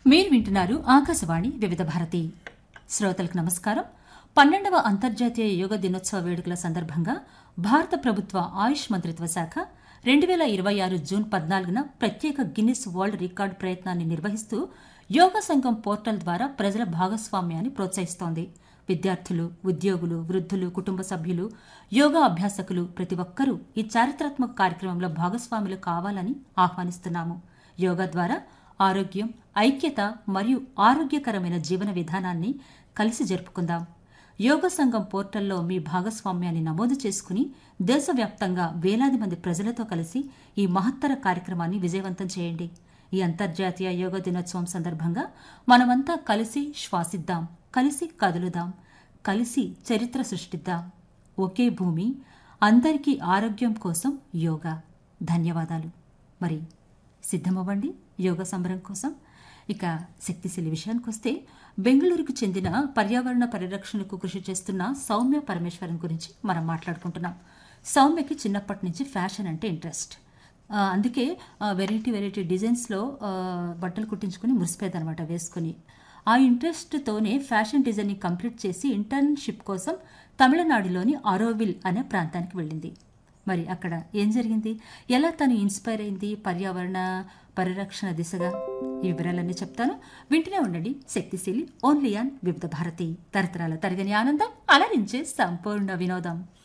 మీరు వింటున్నారు ఆకాశవాణి వివిధ భారతి శ్రోతలకు నమస్కారం పన్నెండవ అంతర్జాతీయ యోగ దినోత్సవ వేడుకల సందర్భంగా భారత ప్రభుత్వ ఆయుష్ మంత్రిత్వ శాఖ రెండు వేల ఇరవై ఆరు జూన్ పద్నాలుగున ప్రత్యేక గిన్నిస్ వరల్డ్ రికార్డు ప్రయత్నాన్ని నిర్వహిస్తూ యోగా సంఘం పోర్టల్ ద్వారా ప్రజల భాగస్వామ్యాన్ని ప్రోత్సహిస్తోంది విద్యార్థులు ఉద్యోగులు వృద్ధులు కుటుంబ సభ్యులు యోగా అభ్యాసకులు ప్రతి ఒక్కరూ ఈ చారిత్రాత్మక కార్యక్రమంలో భాగస్వాములు కావాలని ఆహ్వానిస్తున్నాము యోగా ద్వారా ఆరోగ్యం ఐక్యత మరియు ఆరోగ్యకరమైన జీవన విధానాన్ని కలిసి జరుపుకుందాం యోగ సంఘం పోర్టల్లో మీ భాగస్వామ్యాన్ని నమోదు చేసుకుని దేశవ్యాప్తంగా వేలాది మంది ప్రజలతో కలిసి ఈ మహత్తర కార్యక్రమాన్ని విజయవంతం చేయండి ఈ అంతర్జాతీయ యోగా దినోత్సవం సందర్భంగా మనమంతా కలిసి శ్వాసిద్దాం కలిసి కదులుదాం కలిసి చరిత్ర సృష్టిద్దాం ఒకే భూమి అందరికీ ఆరోగ్యం కోసం యోగా ధన్యవాదాలు మరి సిద్ధమవ్వండి యోగా సంబరం కోసం ఇక శక్తిశీలి విషయానికి వస్తే బెంగళూరుకు చెందిన పర్యావరణ పరిరక్షణకు కృషి చేస్తున్న సౌమ్య పరమేశ్వరన్ గురించి మనం మాట్లాడుకుంటున్నాం సౌమ్యకి చిన్నప్పటి నుంచి ఫ్యాషన్ అంటే ఇంట్రెస్ట్ ఆ, అందుకే వెరైటీ వెరైటీ డిజైన్స్లో ఆ, బట్టలు కుట్టించుకుని మురిసిపోయేదనమాట వేసుకుని ఆ ఇంట్రెస్ట్తోనే ఫ్యాషన్ డిజైనింగ్ కంప్లీట్ చేసి ఇంటర్న్షిప్ కోసం తమిళనాడులోని అరోవిల్ అనే ప్రాంతానికి వెళ్ళింది మరి అక్కడ ఏం జరిగింది ఎలా తను ఇన్స్పైర్ అయింది పర్యావరణ పరిరక్షణ దిశగా ఈ వివరాలన్నీ చెప్తాను వింటూనే ఉండండి శక్తిశీలి ఓన్లీ ఆన్ వివిధ భారతి తరతరాల తరగని ఆనందం అలరించే సంపూర్ణ వినోదం